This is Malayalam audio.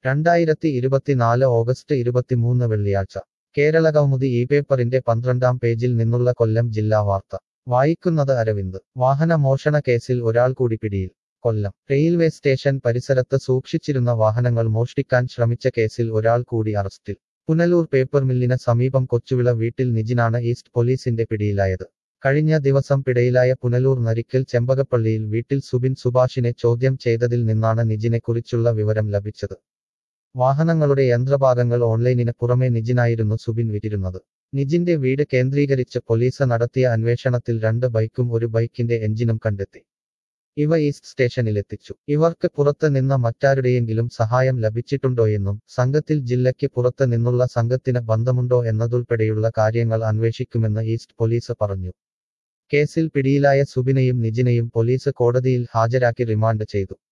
രണ്ടായിരത്തി ഇരുപത്തിനാല് ഓഗസ്റ്റ് ഇരുപത്തിമൂന്ന് വെള്ളിയാഴ്ച കേരള കൗമുദി ഈ പേപ്പറിന്റെ പന്ത്രണ്ടാം പേജിൽ നിന്നുള്ള കൊല്ലം ജില്ലാ വാർത്ത വായിക്കുന്നത് അരവിന്ദ് വാഹന മോഷണ കേസിൽ ഒരാൾ കൂടി പിടിയിൽ കൊല്ലം റെയിൽവേ സ്റ്റേഷൻ പരിസരത്ത് സൂക്ഷിച്ചിരുന്ന വാഹനങ്ങൾ മോഷ്ടിക്കാൻ ശ്രമിച്ച കേസിൽ ഒരാൾ കൂടി അറസ്റ്റിൽ പുനലൂർ പേപ്പർ മില്ലിന് സമീപം കൊച്ചുവിള വീട്ടിൽ നിജിനാണ് ഈസ്റ്റ് പോലീസിന്റെ പിടിയിലായത് കഴിഞ്ഞ ദിവസം പിടിയിലായ പുനലൂർ നരിക്കൽ ചെമ്പകപ്പള്ളിയിൽ വീട്ടിൽ സുബിൻ സുഭാഷിനെ ചോദ്യം ചെയ്തതിൽ നിന്നാണ് നിജിനെക്കുറിച്ചുള്ള വിവരം ലഭിച്ചത് വാഹനങ്ങളുടെ യന്ത്രഭാഗങ്ങൾ ഓൺലൈനിന് പുറമെ നിജിനായിരുന്നു സുബിൻ വിറ്റിരുന്നത് നിജിന്റെ വീട് കേന്ദ്രീകരിച്ച് പോലീസ് നടത്തിയ അന്വേഷണത്തിൽ രണ്ട് ബൈക്കും ഒരു ബൈക്കിന്റെ എഞ്ചിനും കണ്ടെത്തി ഇവ ഈസ്റ്റ് സ്റ്റേഷനിലെത്തിച്ചു ഇവർക്ക് പുറത്ത് നിന്ന മറ്റാരുടെയെങ്കിലും സഹായം ലഭിച്ചിട്ടുണ്ടോയെന്നും സംഘത്തിൽ ജില്ലയ്ക്ക് പുറത്ത് നിന്നുള്ള സംഘത്തിന് ബന്ധമുണ്ടോ എന്നതുൾപ്പെടെയുള്ള കാര്യങ്ങൾ അന്വേഷിക്കുമെന്ന് ഈസ്റ്റ് പോലീസ് പറഞ്ഞു കേസിൽ പിടിയിലായ സുബിനെയും നിജിനെയും പോലീസ് കോടതിയിൽ ഹാജരാക്കി റിമാൻഡ് ചെയ്തു